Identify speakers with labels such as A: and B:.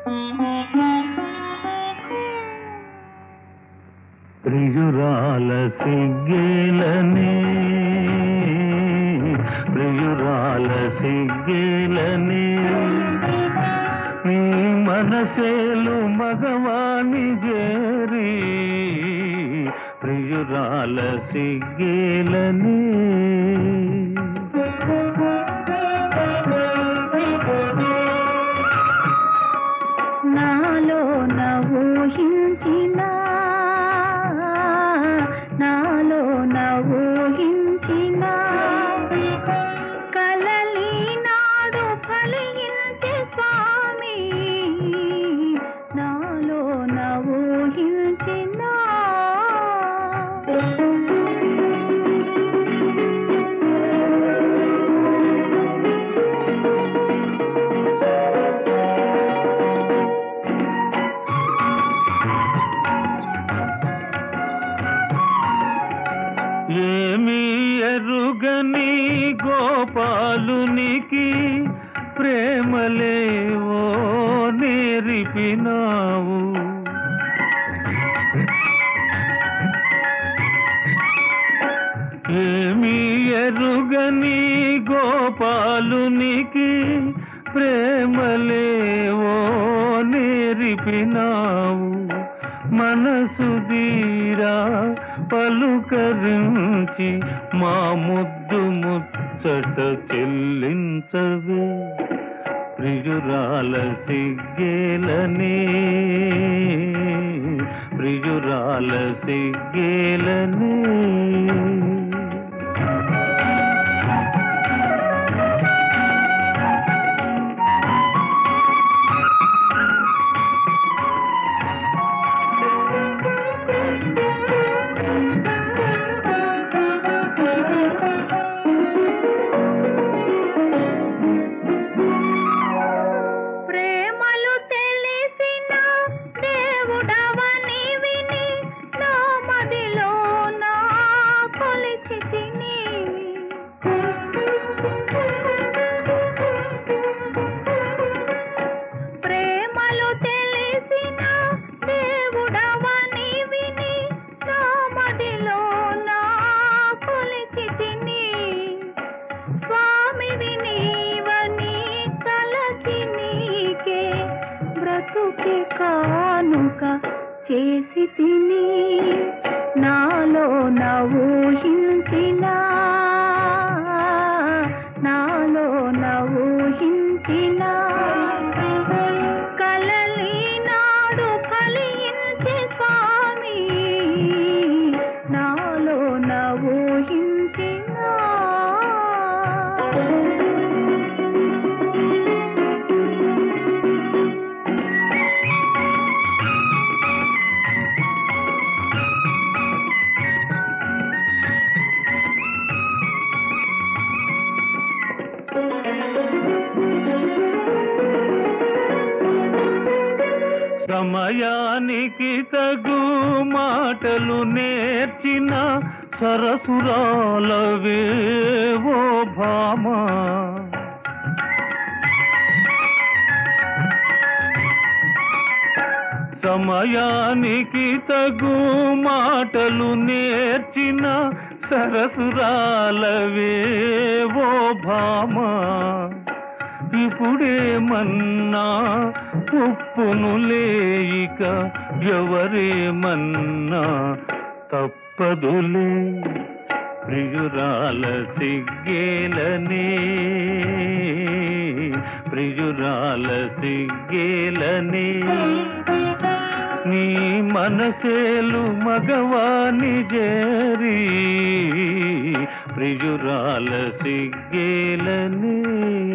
A: ప్రియురాల సిగ్గేలనే ప్రియురాల సిగ్గేలనే నీ మనసేలు మగవాణి జేరి ప్రియురాల సిగ్గేలనే
B: నాలో నవూహించిన నాలో నవూహించిన కలలి నాడు ఫలించే స్వామి నాలో నవూహించిన
A: ఏమి ఎరుగని గోపాలునికి ప్రేమలేవో నేరిపినావు ఏమి ఎరుగని గోపాలునికి ప్రేమలేవో నేరిపినావు మనసు దీరా పలుకరించి మా ముద్దు ముచ్చట చెల్లించవే ప్రియురాల సిగ్గేలనే ప్రియురాల సిగ్గేలనే
B: ప్రేమలు తెలిసిన దేవుడవని విని నా మదిలో నా కొలిచి తిని ప్రేమలు తెలిసిన దేవుడవని విని నా మదిలో నా కొలిచి తిని స్వామివి నీవని తలచి నీకే బ్రతుకి కానుక చేసి తిని నాలో నవూహించిన నాలో నవూహించిన కలలి నాడు ఫలించే స్వామి నాలో నవూహించిన
A: సమయానికి తగు మాటలు నేర్చిన సరసురాలవేవో భామా సమయానికి తగు మాటలు నేర్చిన సరసురాలవేవో భామా ఇప్పుడేమన్నా ఉప్పును లేయిక ఎవరేమన్నా తప్పదులే ప్రియురాల సిగ్గేలనే ప్రియురాల సిగ్గేలనే నీ మనసేలు మగవాని జరి ప్రియురాల సిగ్గేలనే